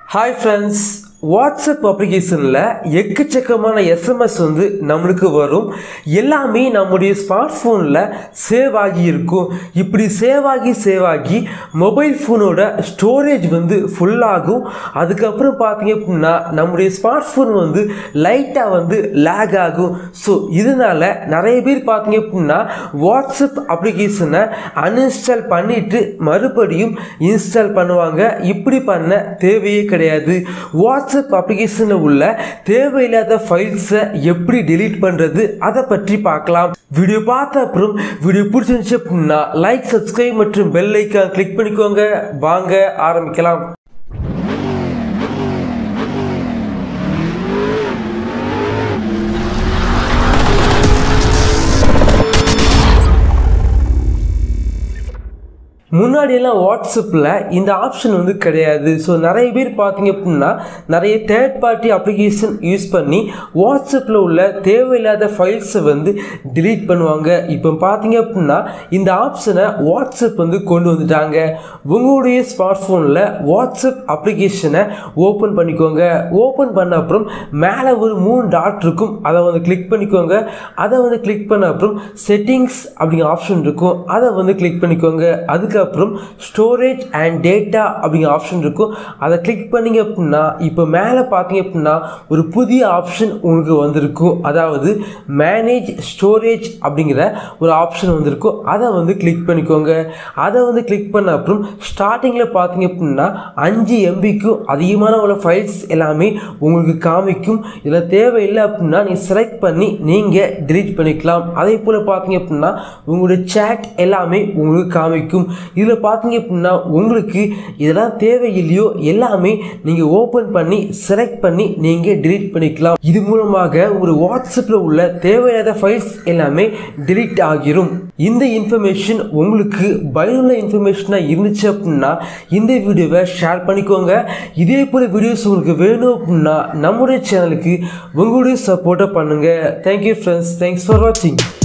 hi friends WhatsApp அப்ளிகேஷனில் எக்கச்சக்கமான SMS வந்து நம்மளுக்கு வரும் எல்லாமே நம்முடைய ஸ்மார்ட் ஃபோனில் சேவ் ஆகி இருக்கும் இப்படி சேவ் ஆகி சேவ் ஆகி மொபைல் ஃபோனோட ஸ்டோரேஜ் வந்து ஃபுல்லாகும் அதுக்கப்புறம் பார்த்தீங்க அப்படின்னா நம்முடைய ஸ்மார்ட் ஃபோன் வந்து லைட்டாக வந்து லேக் ஆகும் ஸோ இதனால் நிறைய பேர் பார்த்தீங்க அப்படின்னா வாட்ஸ்அப் அப்ளிகேஷனை அன்இன்ஸ்டால் பண்ணிவிட்டு மறுபடியும் இன்ஸ்டால் பண்ணுவாங்க இப்படி பண்ண தேவையே கிடையாது வாட்ஸ்அப் அப்ளிகேஷனில் உள்ள தேவையில்லாத ஃபைல்ஸை எப்படி delete பண்ணுறது அதை பற்றி பார்க்கலாம் வீடியோ பார்த்த அப்புறம் வீடியோ பிடிச்சிருந்துச்சு அப்படின்னா லைக் சப்ஸ்கிரைப் மற்றும் பெல் ஐக்கான் கிளிக் பண்ணிக்கோங்க வாங்க ஆரம்பிக்கலாம் முன்னாடியெல்லாம் வாட்ஸ்அப்பில் இந்த ஆப்ஷன் வந்து கிடையாது ஸோ நிறைய பேர் பார்த்தீங்க அப்படின்னா நிறைய தேர்ட் பார்ட்டி அப்ளிகேஷன் யூஸ் பண்ணி வாட்ஸ்அப்பில் உள்ள தேவையில்லாத ஃபைல்ஸை வந்து delete பண்ணுவாங்க இப்போ பார்த்தீங்க அப்படின்னா இந்த ஆப்ஷனை வாட்ஸ்அப் வந்து கொண்டு வந்துட்டாங்க உங்களுடைய ஸ்மார்ட் ஃபோனில் வாட்ஸ்அப் அப்ளிகேஷனை ஓப்பன் பண்ணிக்கோங்க ஓப்பன் பண்ண அப்புறம் மேலே ஒரு மூணு டாட் இருக்கும் அதை வந்து கிளிக் பண்ணிக்கோங்க அதை வந்து கிளிக் பண்ண அப்புறம் செட்டிங்ஸ் அப்படிங்கிற ஆப்ஷன் இருக்கும் அதை வந்து கிளிக் பண்ணிக்கோங்க அதுக்கப்புறம் ஸ்டோரேஜ் அண்ட் டேட்டா அப்படிங்கிற ஆப்ஷன் இருக்கும் அதை கிளிக் பண்ணீங்க அப்படின்னா இப்போ மேலே பார்த்தீங்க அப்படின்னா ஒரு புதிய ஆப்ஷன் உங்களுக்கு வந்திருக்கும் அதாவது மேனேஜ் ஸ்டோரேஜ் அப்படிங்கிற ஒரு ஆப்ஷன் வந்திருக்கும் அதை வந்து கிளிக் பண்ணிக்கோங்க அதை வந்து கிளிக் பண்ண அப்புறம் ஸ்டார்டிங்கில் பார்த்தீங்க அப்படின்னா அஞ்சு எம்பிக்கும் அதிகமான உள்ள ஃபைல்ஸ் எல்லாமே உங்களுக்கு காமிக்கும் இதில் தேவையில்லை அப்படின்னா நீங்கள் செலக்ட் பண்ணி நீங்கள் delete பண்ணிக்கலாம் அதே போல் பார்த்தீங்க அப்படின்னா உங்களுடைய சேட் எல்லாமே உங்களுக்கு காமிக்கும் இதில் பார்த்தீங்க அப்படின்னா உங்களுக்கு இதெல்லாம் தேவையில்லையோ எல்லாமே நீங்கள் ஓப்பன் பண்ணி செலக்ட் பண்ணி நீங்கள் delete பண்ணிக்கலாம் இது மூலமாக ஒரு வாட்ஸ்அப்பில் உள்ள தேவையில்லாத ஃபைல்ஸ் எல்லாமே delete ஆகிரும் இந்த இன்ஃபர்மேஷன் உங்களுக்கு பயனுள்ள இன்ஃபர்மேஷனாக இருந்துச்சு அப்படின்னா இந்த வீடியோவை ஷேர் பண்ணிக்கோங்க இதே போல் வீடியோஸ் உங்களுக்கு வேணும் அப்படின்னா நம்முடைய சேனலுக்கு உங்களுடைய சப்போர்ட்டை பண்ணுங்கள் தேங்க்யூ ஃப்ரெண்ட்ஸ் தேங்க்ஸ் ஃபார் வாட்சிங்